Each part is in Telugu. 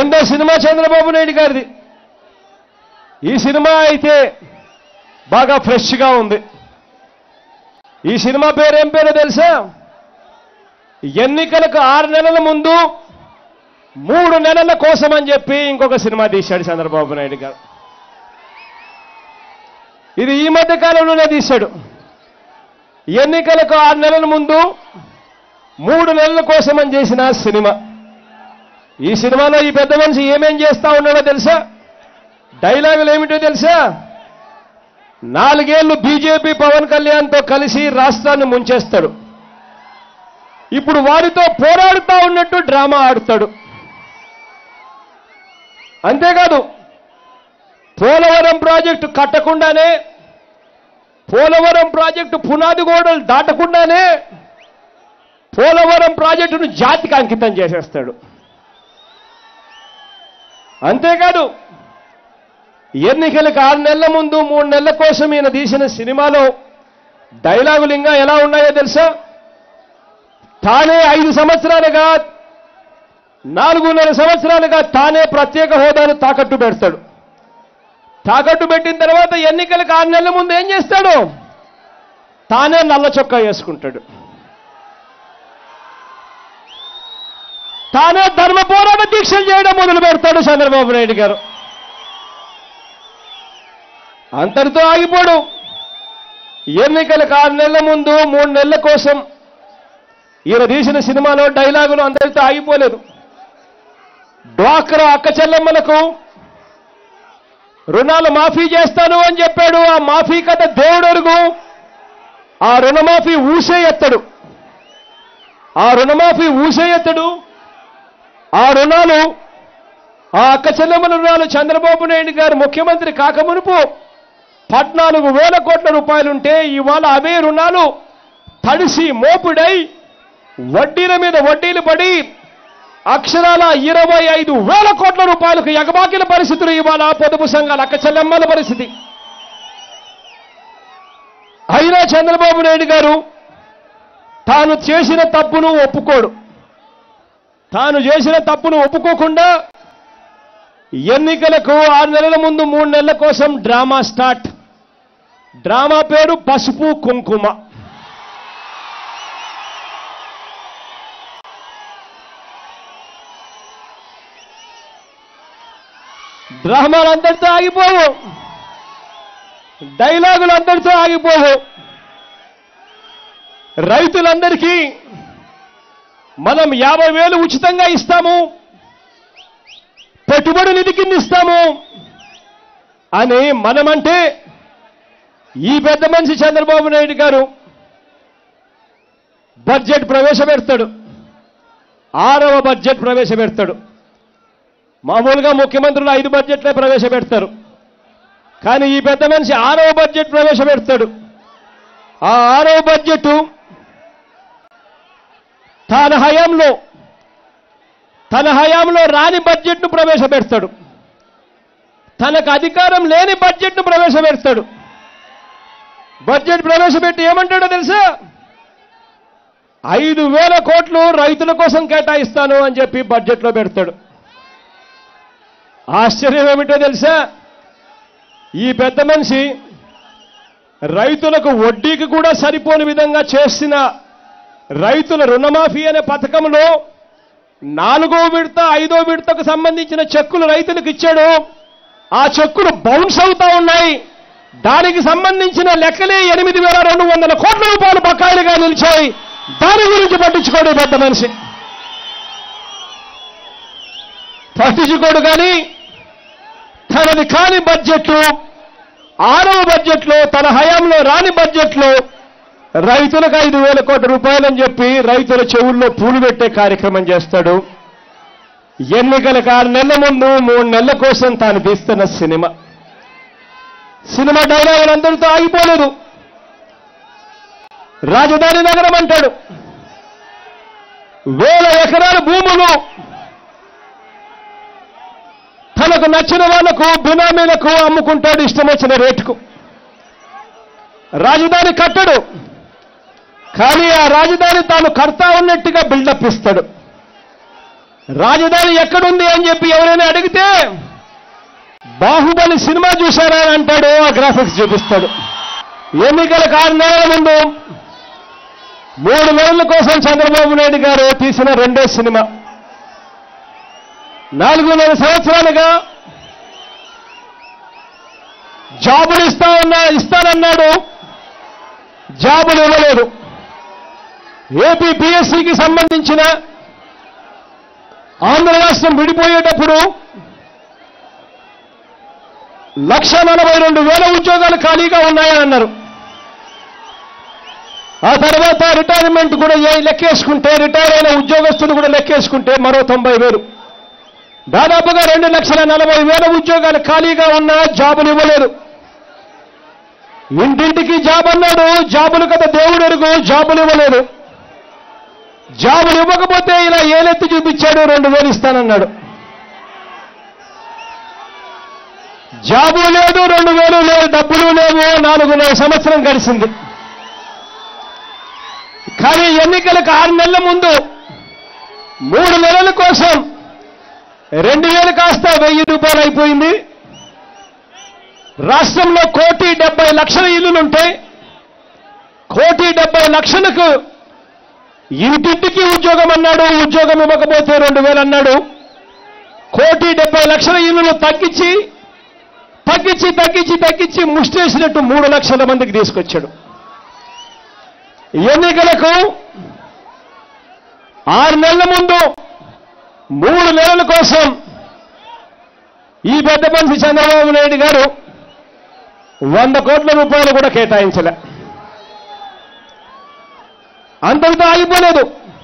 రెండో సినిమా చంద్రబాబు నాయుడు గారిది ఈ సినిమా అయితే బాగా ఫ్రెష్గా ఉంది ఈ సినిమా పేరు ఏం పేరో తెలుసా ఎన్నికలకు ఆరు నెలల ముందు మూడు నెలల కోసం అని చెప్పి ఇంకొక సినిమా తీశాడు చంద్రబాబు నాయుడు గారు ఇది ఈ మధ్య కాలంలోనే తీశాడు ఎన్నికలకు ఆరు నెలల ముందు మూడు నెలల కోసం అని చేసిన సినిమా ఈ సినిమాలో ఈ పెద్ద మనిషి ఏమేం చేస్తా ఉన్నాడో తెలుసా డైలాగులు ఏమిటో తెలుసా నాలుగేళ్లు బీజేపీ పవన్ కళ్యాణ్తో కలిసి రాష్ట్రాన్ని ముంచేస్తాడు ఇప్పుడు వారితో పోరాడుతా ఉన్నట్టు డ్రామా ఆడుతాడు అంతేకాదు పోలవరం ప్రాజెక్టు కట్టకుండానే పోలవరం ప్రాజెక్టు పునాది గోడలు దాటకుండానే పోలవరం ప్రాజెక్టును జాతికి అంకితం చేసేస్తాడు అంతేకాదు ఎన్నికలకు ఆరు నెలల ముందు మూడు నెలల కోసం ఈయన తీసిన సినిమాలో డైలాగులు ఇంకా ఎలా ఉన్నాయో తెలుసా తానే ఐదు సంవత్సరాలుగా నాలుగున్నర సంవత్సరాలుగా తానే ప్రత్యేక హోదాను తాకట్టు పెడతాడు తాకట్టు పెట్టిన తర్వాత ఎన్నికలకు ఆరు నెలల ముందు ఏం చేస్తాడు తానే నల్ల చొక్కా వేసుకుంటాడు తానే ధర్మ పోరాట దీక్షలు చేయడం మొదలు పెడతాడు చంద్రబాబు నాయుడు గారు అంతటితో ఆగిపోడు ఎన్నికలకు ఆరు నెలల ముందు మూడు నెలల కోసం ఈయన తీసిన సినిమాలో డైలాగులు అందరితో ఆగిపోలేదు డ్వాక్రా అక్క చెల్లెమ్మలకు రుణాలు మాఫీ చేస్తాను అని చెప్పాడు ఆ మాఫీ కథ దేవుడరుగు ఆ రుణమాఫీ ఊసే ఎత్తడు ఆ రుణమాఫీ ఊసే ఎత్తడు ఆ రుణాలు ఆ అక్క చెల్లెమ్మల రుణాలు చంద్రబాబు నాయుడు గారు ముఖ్యమంత్రి కాకమునుపు పద్నాలుగు వేల కోట్ల రూపాయలుంటే ఇవాళ అవే రుణాలు తడిసి మోపుడై వడ్డీల మీద వడ్డీలు పడి అక్షరాల ఇరవై ఐదు వేల కోట్ల రూపాయలకు ఎగబాకిల పరిస్థితులు ఇవాళ పొదుపు సంఘాల అక్క చెల్లెమ్మల పరిస్థితి అయినా చంద్రబాబు నాయుడు గారు తాను చేసిన తప్పును ఒప్పుకోడు తాను చేసిన తప్పును ఒప్పుకోకుండా ఎన్నికలకు ఆరు నెలల ముందు మూడు నెలల కోసం డ్రామా స్టార్ట్ డ్రామా పేరు పసుపు కుంకుమ డ్రామాలు అందరితో ఆగిపోవు డైలాగులు అందరితో ఆగిపోవు రైతులందరికీ మనం యాభై వేలు ఉచితంగా ఇస్తాము పెట్టుబడి నిధి కింద ఇస్తాము అని మనమంటే ఈ పెద్ద మనిషి చంద్రబాబు నాయుడు గారు బడ్జెట్ ప్రవేశపెడతాడు ఆరవ బడ్జెట్ ప్రవేశపెడతాడు మామూలుగా ముఖ్యమంత్రులు ఐదు బడ్జెట్లే ప్రవేశపెడతారు కానీ ఈ పెద్ద మనిషి ఆరవ బడ్జెట్ ప్రవేశపెడతాడు ఆ ఆరవ బడ్జెట్ తన హయాంలో తన హయాంలో రాని బడ్జెట్ను ప్రవేశపెడతాడు తనకు అధికారం లేని బడ్జెట్ను ప్రవేశపెడతాడు బడ్జెట్ ప్రవేశపెట్టి ఏమంటాడో తెలుసా ఐదు వేల కోట్లు రైతుల కోసం కేటాయిస్తాను అని చెప్పి బడ్జెట్లో పెడతాడు ఆశ్చర్యం ఏమిటో తెలుసా ఈ పెద్ద మనిషి రైతులకు వడ్డీకి కూడా సరిపోని విధంగా చేసిన రైతుల రుణమాఫీ అనే పథకంలో నాలుగో విడత ఐదో విడతకు సంబంధించిన చెక్కులు రైతులకు ఇచ్చాడు ఆ చెక్కులు బౌన్స్ అవుతా ఉన్నాయి దానికి సంబంధించిన లెక్కలే ఎనిమిది వేల రెండు వందల కోట్ల రూపాయలు బకాయిలుగా నిలిచాయి దాని గురించి పట్టించుకోడు ఈ పెద్ద మనిషి పట్టించుకోడు కానీ తనది కాని బడ్జెట్లు ఆరవ బడ్జెట్లో తన హయాంలో రాని బడ్జెట్లో రైతులకు ఐదు వేల కోట్ల రూపాయలని చెప్పి రైతుల చెవుల్లో పూలు పెట్టే కార్యక్రమం చేస్తాడు ఎన్నికలకు ఆరు నెలల ముందు మూడు నెలల కోసం తాను తీస్తున్న సినిమా సినిమా డైలాగులు అందరితో ఆగిపోలేదు రాజధాని నగరం అంటాడు వేల ఎకరాల భూములు తనకు నచ్చిన వాళ్లకు బినామీలకు అమ్ముకుంటాడు ఇష్టం వచ్చిన రేటుకు రాజధాని కట్టడు కానీ ఆ రాజధాని తాను కడతా ఉన్నట్టుగా బిల్డప్ ఇస్తాడు రాజధాని ఎక్కడుంది అని చెప్పి ఎవరైనా అడిగితే బాహుబలి సినిమా చూశారా అని అంటాడు ఆ గ్రాఫిక్స్ చూపిస్తాడు ఎన్నికలకు ఆరు నెలల ముందు మూడు నెలల కోసం చంద్రబాబు నాయుడు గారు తీసిన రెండో సినిమా నాలుగున్నర సంవత్సరాలుగా జాబులు ఇస్తా ఉన్నా ఇస్తానన్నాడు జాబులు ఇవ్వలేదు ఏపీ పిఎస్సికి సంబంధించిన ఆంధ్ర రాష్ట్రం విడిపోయేటప్పుడు లక్ష నలభై రెండు వేల ఉద్యోగాలు ఖాళీగా ఉన్నాయని అన్నారు ఆ తర్వాత రిటైర్మెంట్ కూడా ఏ- లెక్కేసుకుంటే రిటైర్ అయిన ఉద్యోగస్తులు కూడా లెక్కేసుకుంటే మరో తొంభై వేలు దాదాపుగా రెండు లక్షల నలభై వేల ఉద్యోగాలు ఖాళీగా ఉన్నా జాబులు ఇవ్వలేదు ఇంటింటికి జాబ్ అన్నాడు జాబులు కదా దేవుడు ఎరుగు జాబులు ఇవ్వలేదు జాబులు ఇవ్వకపోతే ఇలా ఏలెత్తి చూపించాడు రెండు వేలు ఇస్తానన్నాడు జాబు లేదు రెండు వేలు లేదు డబ్బులు లేవు నాలుగున్నర సంవత్సరం గడిచింది కానీ ఎన్నికలకు ఆరు నెలల ముందు మూడు నెలల కోసం రెండు వేలు కాస్త వెయ్యి రూపాయలు అయిపోయింది రాష్ట్రంలో కోటి డెబ్బై లక్షల ఇల్లులుంటే కోటి డెబ్బై లక్షలకు ఇంటింటికి ఉద్యోగం అన్నాడు ఉద్యోగం ఇవ్వకపోతే రెండు వేలు అన్నాడు కోటి డెబ్బై లక్షల ఇల్లులు తగ్గించి తగ్గించి తగ్గించి తగ్గించి ముష్టేసినట్టు మూడు లక్షల మందికి తీసుకొచ్చాడు ఎన్నికలకు ఆరు నెలల ముందు మూడు నెలల కోసం ఈ పెద్ద మనిషి చంద్రబాబు నాయుడు గారు వంద కోట్ల రూపాయలు కూడా కేటాయించలే అంతటితో ఆగిపోలేదు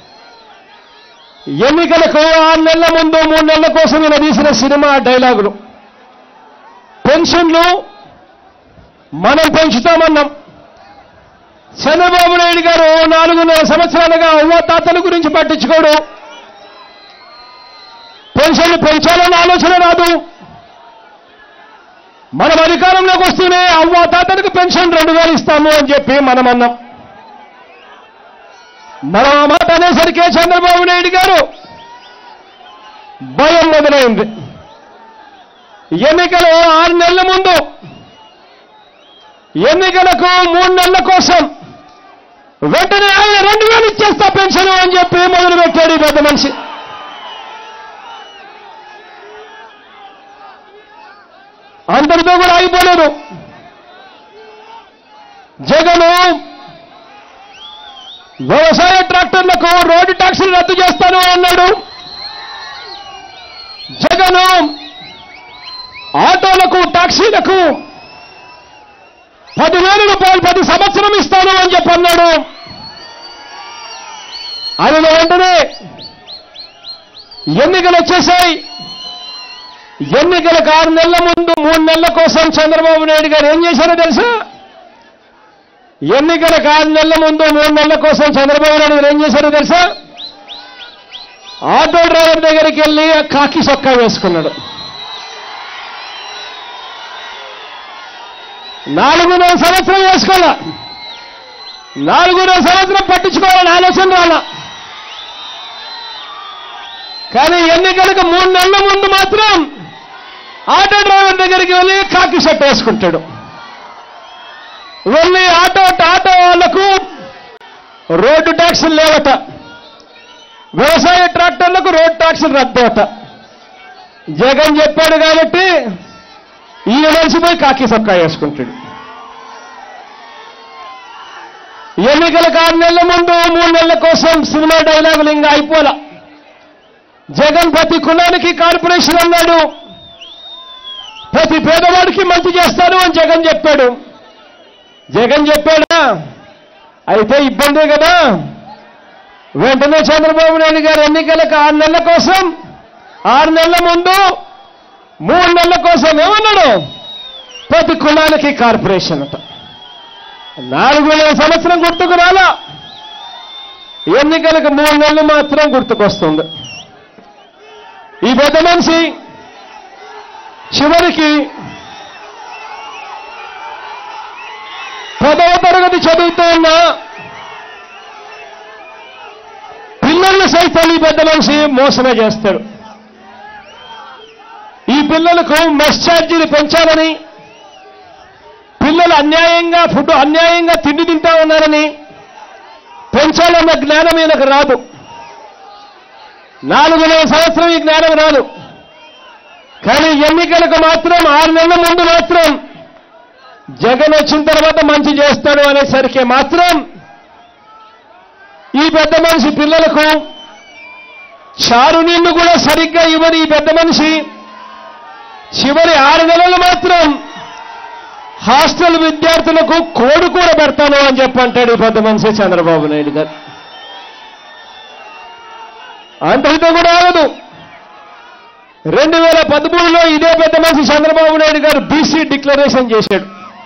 ఎన్నికలకు ఆరు నెలల ముందు మూడు నెలల కోసం ఈయన తీసిన సినిమా డైలాగులు పెన్షన్లు మనం పెంచుతామన్నాం చంద్రబాబు నాయుడు గారు నాలుగున్నర సంవత్సరాలుగా అవ్వ తాతల గురించి పట్టించుకోడు పెన్షన్లు పెంచాలన్న ఆలోచన రాదు మనం అధికారంలోకి వస్తూనే అవ్వ తాతలకు పెన్షన్ రెండు వేలు ఇస్తాము అని చెప్పి మనం అన్నాం మనం ఆ మాట అనేసరికే చంద్రబాబు నాయుడు గారు భయం మొదలైంది ఎన్నికలు ఆరు నెలల ముందు ఎన్నికలకు మూడు నెలల కోసం వెంటనే ఆయన రెండు వేలు ఇచ్చేస్తా పెన్షన్ అని చెప్పి మొదలు పెట్టాడు ఈ పెద్ద మనిషి అందరితో కూడా ఆగిపోలేదు జగను వ్యవసాయ ట్రాక్టర్లకు రోడ్డు ట్యాక్సులు రద్దు చేస్తాను అన్నాడు జగను ఆటోలకు టాక్సీలకు పదివేల రూపాయలు ప్రతి సంవత్సరం ఇస్తాను అని చెప్పి అన్నాడు ఆయన వెంటనే ఎన్నికలు వచ్చేసాయి ఎన్నికలకు ఆరు నెలల ముందు మూడు నెలల కోసం చంద్రబాబు నాయుడు గారు ఏం చేశారో తెలుసా ఎన్నికలకు ఆరు నెలల ముందు మూడు నెలల కోసం చంద్రబాబు నాయుడు గారు ఏం చేశారో తెలుసా ఆటో డ్రైవర్ దగ్గరికి వెళ్ళి ఆ కాకి సొక్కా వేసుకున్నాడు నాలుగున్నర సంవత్సరం వేసుకోవాలా నాలుగున్నర సంవత్సరం పట్టించుకోవాలని ఆలోచన రాలా కానీ ఎన్నికలకు మూడు నెలల ముందు మాత్రం ఆటో డ్రైవర్ దగ్గరికి వెళ్ళి కాకి షర్ట్ వేసుకుంటాడు వెళ్ళి ఆటో ఆటో వాళ్లకు రోడ్డు ట్యాక్సులు లేవట వ్యవసాయ ట్రాక్టర్లకు రోడ్ ట్యాక్సులు రద్దవట జగన్ చెప్పాడు కాబట్టి ఈయన మనిషిపోయి కాకి సొక్కా వేసుకుంటాడు ఎన్నికలకు ఆరు నెలల ముందు మూడు నెలల కోసం సినిమా డైలాగులు ఇంకా అయిపోలా జగన్ ప్రతి కులానికి కార్పొరేషన్ అన్నాడు ప్రతి పేదవాడికి మంచి చేస్తాను అని జగన్ చెప్పాడు జగన్ చెప్పాడా అయితే ఇబ్బందే కదా వెంటనే చంద్రబాబు నాయుడు గారు ఎన్నికలకు ఆరు నెలల కోసం ఆరు నెలల ముందు మూడు నెలల కోసం ఏమన్నాడు ప్రతి కులానికి కార్పొరేషన్ అట నాలుగు నెలల సంవత్సరం గుర్తుకు రాలా ఎన్నికలకు మూడు నెలలు మాత్రం గుర్తుకొస్తుంది ఈ పెద్ద మనిషి చివరికి పదవ తరగతి చదువుతూ ఉన్న పిల్లల్ని సైతం ఈ పెద్ద పెద్ద మనిషి మోసమే చేస్తాడు ఈ పిల్లలకు మెస్ ఛార్జీలు పెంచాలని పిల్లలు అన్యాయంగా ఫుడ్ అన్యాయంగా తిండి తింటా ఉన్నారని పెంచాలన్న జ్ఞానం ఈయనకు రాదు నాలుగున్నర సంవత్సరం ఈ జ్ఞానం రాదు కానీ ఎన్నికలకు మాత్రం ఆరు నెలల ముందు మాత్రం జగన్ వచ్చిన తర్వాత మంచి చేస్తాడు అనేసరికి మాత్రం ఈ పెద్ద మనిషి పిల్లలకు చారు నీళ్లు కూడా సరిగ్గా ఇవ్వని ఈ పెద్ద మనిషి చివరి ఆరు నెలలు మాత్రం హాస్టల్ విద్యార్థులకు కోడి కూర పెడతాను అని చెప్పంటాడు ఈ పెద్ద మనిషి చంద్రబాబు నాయుడు గారు అంతటితో కూడా ఆగదు రెండు వేల పదమూడులో ఇదే పెద్ద మనిషి చంద్రబాబు నాయుడు గారు బీసీ డిక్లరేషన్ చేశాడు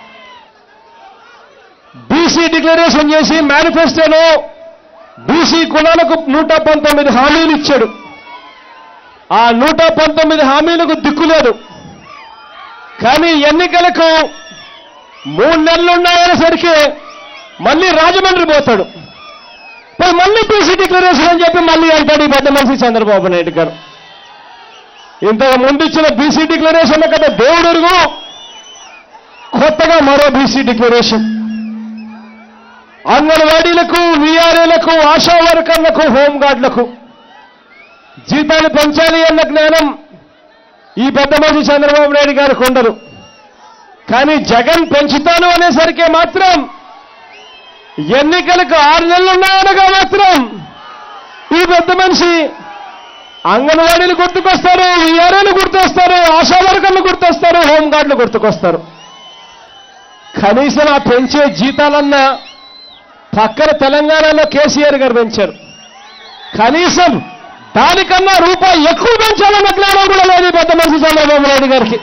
బీసీ డిక్లరేషన్ చేసి మేనిఫెస్టోలో బీసీ కులాలకు నూట పంతొమ్మిది హామీలు ఇచ్చాడు ఆ నూట పంతొమ్మిది హామీలకు దిక్కులేదు కానీ ఎన్నికలకు మూడు నెలలు ఉన్నాయనేసరికి మళ్ళీ రాజమండ్రి పోతాడు పోయి మళ్ళీ బీసీ డిక్లరేషన్ అని చెప్పి మళ్ళీ అంటాడు ఈ పెద్ద మనిషి చంద్రబాబు నాయుడు గారు ఇంతకు ముందు ఇచ్చిన బీసీ డిక్లరేషన్ కదా దేవుడురుగు కొత్తగా మరో బీసీ డిక్లరేషన్ అంగన్వాడీలకు విఆర్ఏలకు ఆశా వర్కర్లకు హోంగార్డులకు జీతాలు పెంచాలి అన్న జ్ఞానం ఈ పెద్ద మనిషి చంద్రబాబు నాయుడు గారికి ఉండదు కానీ జగన్ పెంచుతాను అనేసరికి మాత్రం ఎన్నికలకు ఆరు నెలలు ఉన్నాయనగా మాత్రం ఈ పెద్ద మనిషి అంగన్వాడీలు గుర్తుకొస్తారు విఆర్ఏలు గుర్తొస్తారు ఆశా వర్కర్లు గుర్తొస్తారు హోంగార్డులు గుర్తుకొస్తారు కనీసం ఆ పెంచే జీతాలన్నా పక్కన తెలంగాణలో కేసీఆర్ గారు పెంచారు కనీసం దానికన్నా రూపాయి ఎక్కువ పెంచాలన్న జ్ఞానం కూడా లేదు ఈ పెద్ద మనిషి చంద్రబాబు నాయుడు గారికి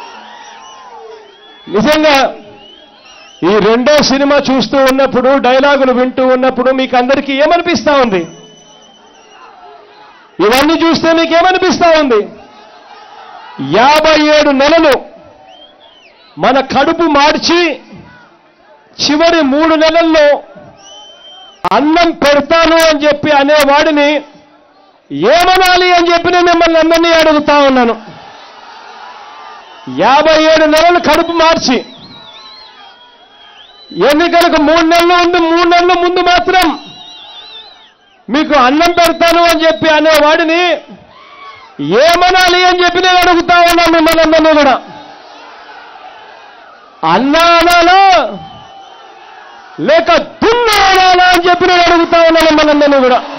నిజంగా ఈ రెండో సినిమా చూస్తూ ఉన్నప్పుడు డైలాగులు వింటూ ఉన్నప్పుడు మీకు అందరికీ ఏమనిపిస్తా ఉంది ఇవన్నీ చూస్తే మీకు ఏమనిపిస్తా ఉంది యాభై ఏడు నెలలు మన కడుపు మార్చి చివరి మూడు నెలల్లో అన్నం పెడతాను అని చెప్పి అనేవాడిని ఏమనాలి అని చెప్పి నేను మిమ్మల్ని అందరినీ అడుగుతా ఉన్నాను యాభై ఏడు నెలలు కడుపు మార్చి ఎన్నికలకు మూడు నెలలు ఉంది మూడు నెలల ముందు మాత్రం మీకు అన్నం పెడతాను అని చెప్పి అనేవాడిని ఏమనాలి అని చెప్పి నేను అడుగుతా ఉన్నాను మిమ్మల్ని అందరినీ కూడా అన్నా అనాలా లేక దున్నా అనాలా అని చెప్పి నేను అడుగుతా ఉన్నాను మిమ్మల్ని అందరినీ కూడా